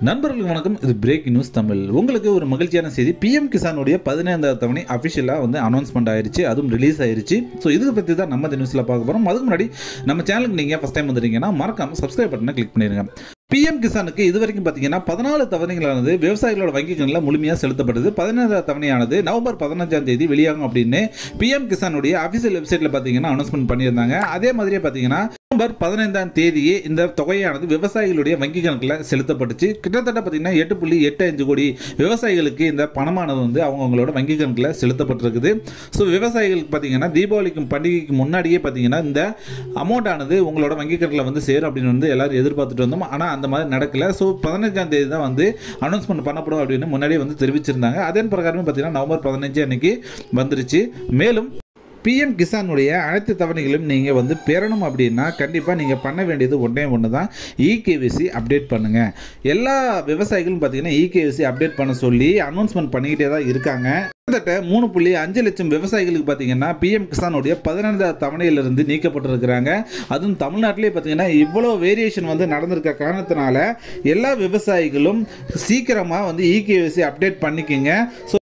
நண்பர்களுக்கு வணக்கம் இது பிரேக் நியூஸ் தமிழ் உங்களுக்கு ஒரு மகிழ்ச்சியான செய்தி பிஎம் கிசானுடைய பதினைந்தாவது தவணை அஃபிஷியலாக வந்து அனௌன்ஸ்மெண்ட் ஆயிருச்சு அதுவும் ரிலீஸ் ஆயிருச்சு ஸோ இதுக்கு பற்றி தான் நம்ம இந்த நியூஸில் பார்க்க போகிறோம் அதுக்கு முன்னாடி நம்ம சேனலுக்கு நீங்கள் ஃபஸ்ட் டைம் வந்துட்டீங்கன்னா மறக்காம சப்ஸ்கிரைப் பட்டனை கிளிக் பண்ணிடுங்க பிஎம் கிசானுக்கு இது வரைக்கும் பார்த்தீங்கன்னா பதினாலு தவணைகளானது விவசாயிகளோட வங்கி கணக்கில் முழுமையாக செலுத்தப்பட்டது பதினேழாவது தவணையானது நவம்பர் பதினஞ்சாம் தேதி வெளியாகும் அப்படின்னு பிஎம் கிசானுடைய அஃபிஷியல் வெப்சைட்டில் பார்த்தீங்கன்னா அனௌன்ஸ்மெண்ட் பண்ணியிருந்தாங்க அதே மாதிரியே பார்த்தீங்கன்னா நவம்பர் பதினைந்தாம் தேதியே இந்த தொகையானது விவசாயிகளுடைய வங்கி கணக்கில் செலுத்தப்பட்டுச்சு கிட்டத்தட்ட பார்த்தீங்கன்னா எட்டு புள்ளி எட்டு அஞ்சு கோடி விவசாயிகளுக்கு இந்த பணமானது வந்து அவங்கவுங்களோட வங்கி கணக்கில் செலுத்தப்பட்டிருக்குது ஸோ விவசாயிகளுக்கு பார்த்தீங்கன்னா தீபாவளிக்கும் பண்டிகைக்கு முன்னாடியே பார்த்தீங்கன்னா இந்த அமௌண்ட் ஆனது உங்களோட வங்கி கணக்கில் வந்து சேரும் அப்படின்னு வந்து எல்லாரும் எதிர்பார்த்துட்டு வந்தோம் ஆனால் அந்த மாதிரி நடக்கல ஸோ பதினஞ்சாம் தேதி தான் வந்து அனௌன்ஸ்மெண்ட் பண்ணப்படும் அப்படின்னு முன்னாடியே வந்து தெரிவிச்சிருந்தாங்க அதன் பிரகாரமே பார்த்தீங்கன்னா நவம்பர் பதினஞ்சு அன்னைக்கு வந்துருச்சு மேலும் பிஎம் கிசானுடைய அனைத்து தவணைகளும் நீங்கள் வந்து பெறணும் அப்படின்னா கண்டிப்பாக நீங்கள் பண்ண வேண்டியது ஒன்றே ஒன்று தான் இகேவிசி அப்டேட் பண்ணுங்கள் எல்லா விவசாயிகளும் பார்த்தீங்கன்னா இகேவிசி அப்டேட் பண்ண சொல்லி அனௌன்ஸ்மெண்ட் பண்ணிக்கிட்டே தான் இருக்காங்க கிட்டத்தட்ட மூணு புள்ளி அஞ்சு லட்சம் விவசாயிகளுக்கு பார்த்தீங்கன்னா பிஎம் கிசானுடைய பதினைந்தாவது தவணையிலிருந்து நீக்கப்பட்டிருக்கிறாங்க அதுவும் தமிழ்நாட்டிலே பார்த்தீங்கன்னா இவ்வளோ வேரியேஷன் வந்து நடந்திருக்க காரணத்தினால எல்லா விவசாயிகளும் சீக்கிரமாக வந்து இகேவிசி அப்டேட் பண்ணிக்கோங்க ஸோ